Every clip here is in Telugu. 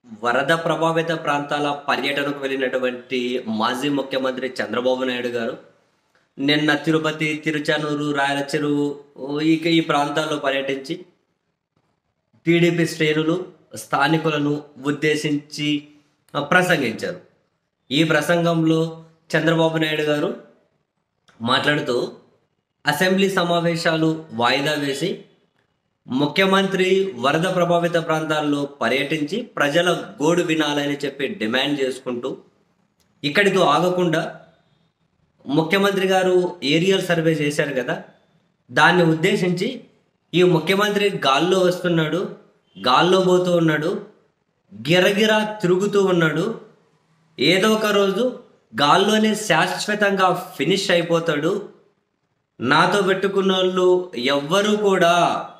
వరద ప్రభావిత ప్రాంతాల పర్యటనకు వెళ్ళినటువంటి మాజీ ముఖ్యమంత్రి చంద్రబాబు నాయుడు గారు నిన్న తిరుపతి తిరుచానూరు రాయలచెరువు ఇక ఈ ప్రాంతాల్లో పర్యటించి టీడీపీ శ్రేణులు స్థానికులను ఉద్దేశించి ప్రసంగించారు ఈ ప్రసంగంలో చంద్రబాబు నాయుడు గారు మాట్లాడుతూ అసెంబ్లీ సమావేశాలు వాయిదా వేసి ముఖ్యమంత్రి వరద ప్రభావిత ప్రాంతాల్లో పర్యటించి ప్రజల గోడు వినాలని చెప్పి డిమాండ్ చేసుకుంటూ ఇక్కడితో ఆగకుండా ముఖ్యమంత్రి గారు ఏరియల్ సర్వే చేశారు కదా దాన్ని ఉద్దేశించి ఈ ముఖ్యమంత్రి గాల్లో వస్తున్నాడు గాల్లో పోతూ ఉన్నాడు గిరగిర తిరుగుతూ ఉన్నాడు ఏదో ఒక రోజు గాల్లోనే శాశ్వతంగా ఫినిష్ అయిపోతాడు నాతో పెట్టుకున్న వాళ్ళు ఎవ్వరూ కూడా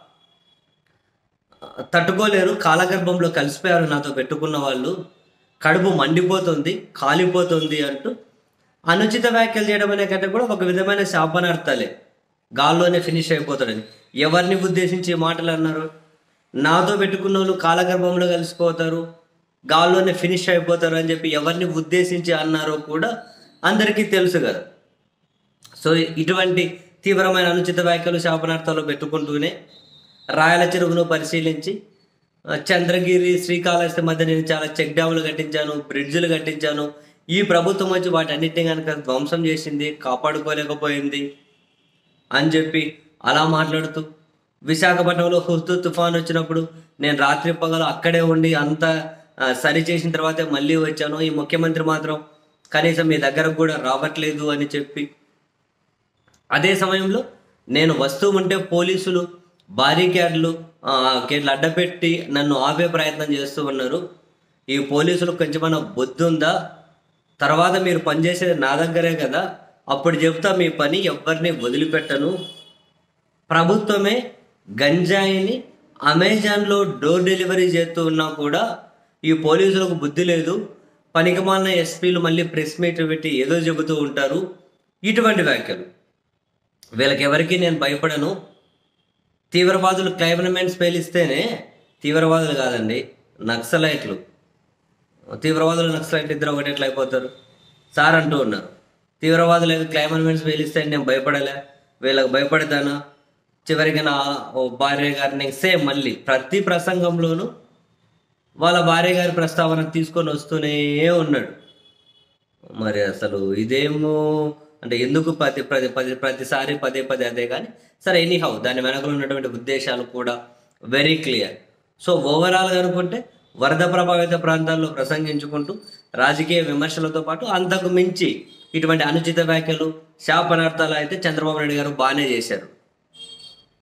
తట్టుకోలేరు కాలగర్భంలో కలిసిపోయారు నాతో పెట్టుకున్న వాళ్ళు కడుపు మండిపోతుంది కాలిపోతుంది అంటూ అనుచిత వ్యాఖ్యలు చేయడం అనే కంటే కూడా ఒక విధమైన శాపనార్థాలే గాల్లోనే ఫినిష్ అయిపోతాడని ఎవరిని ఉద్దేశించి ఈ మాటలు అన్నారు నాతో పెట్టుకున్న వాళ్ళు కాలగర్భంలో కలిసిపోతారు గాల్లోనే ఫినిష్ అయిపోతారు అని చెప్పి ఎవరిని ఉద్దేశించి అన్నారో కూడా అందరికీ తెలుసు కదా సో ఇటువంటి తీవ్రమైన అనుచిత వ్యాఖ్యలు శాపనార్థాలు పెట్టుకుంటూనే రాయల చెరువును పరిశీలించి ఆ, చంద్రగిరి శ్రీకాళహస్తి మధ్య నేను చాలా చెక్ డ్యాములు కట్టించాను బ్రిడ్జులు కట్టించాను ఈ ప్రభుత్వం వచ్చి వాటి అన్నిటిని కనుక ధ్వంసం చేసింది కాపాడుకోలేకపోయింది అని చెప్పి అలా మాట్లాడుతూ విశాఖపట్నంలో హుస్తు తుఫాన్ వచ్చినప్పుడు నేను రాత్రి పగలు అక్కడే ఉండి అంతా ఆ, సరి చేసిన తర్వాతే మళ్ళీ వచ్చాను ఈ ముఖ్యమంత్రి మాత్రం కనీసం మీ దగ్గరకు కూడా రావట్లేదు అని చెప్పి అదే సమయంలో నేను వస్తూ ఉంటే పోలీసులు బారికేడ్లు ఆ, గేట్లు అడ్డపెట్టి నన్ను ఆపే ప్రయత్నం చేస్తూ ఉన్నారు ఈ పోలీసులు కొంచెమన్నా బుద్ధి ఉందా తర్వాత మీరు పనిచేసేది నా దగ్గరే కదా అప్పుడు చెప్తా మీ పని ఎవరిని వదిలిపెట్టను ప్రభుత్వమే గంజాయిని అమెజాన్లో డోర్ డెలివరీ చేస్తూ ఉన్నా కూడా ఈ పోలీసులకు బుద్ధి లేదు పనికిమాలిన ఎస్పీలు మళ్ళీ ప్రెస్ మీట్ పెట్టి ఏదో చెబుతూ ఉంటారు ఇటువంటి వ్యాఖ్యలు వీళ్ళకి ఎవరికి నేను భయపడను తీవ్రవాదులు క్లైమనమెంట్స్ పేలిస్తేనే తీవ్రవాదులు కాదండి నక్సలైట్లు తీవ్రవాదులు నక్సలైట్లు ఇద్దరు ఒకటి ఎట్లా అయిపోతారు సార్ అంటూ ఉన్నారు తీవ్రవాదులు ఏదో క్లైమనమెంట్స్ పేలిస్తే నేను భయపడలే వీళ్ళకి భయపడతానా చివరికి నా ఓ భార్య గారిని సేమ్ మళ్ళీ ప్రతి ప్రసంగంలోనూ వాళ్ళ భార్య గారి ప్రస్తావన తీసుకొని వస్తూనే ఉన్నాడు మరి అసలు ఇదేమో అంటే ఎందుకు ప్రతి ప్రతి ప్రతి ప్రతిసారి పదే పదే అదే కానీ సరే ఎనీహౌ దాని వెనకలో ఉన్నటువంటి ఉద్దేశాలు కూడా వెరీ క్లియర్ సో ఓవరాల్గా అనుకుంటే వరద ప్రభావిత ప్రాంతాల్లో ప్రసంగించుకుంటూ రాజకీయ విమర్శలతో పాటు అంతకు మించి ఇటువంటి అనుచిత వ్యాఖ్యలు శాపనార్థాలు అయితే చంద్రబాబు నాయుడు గారు బాగానే చేశారు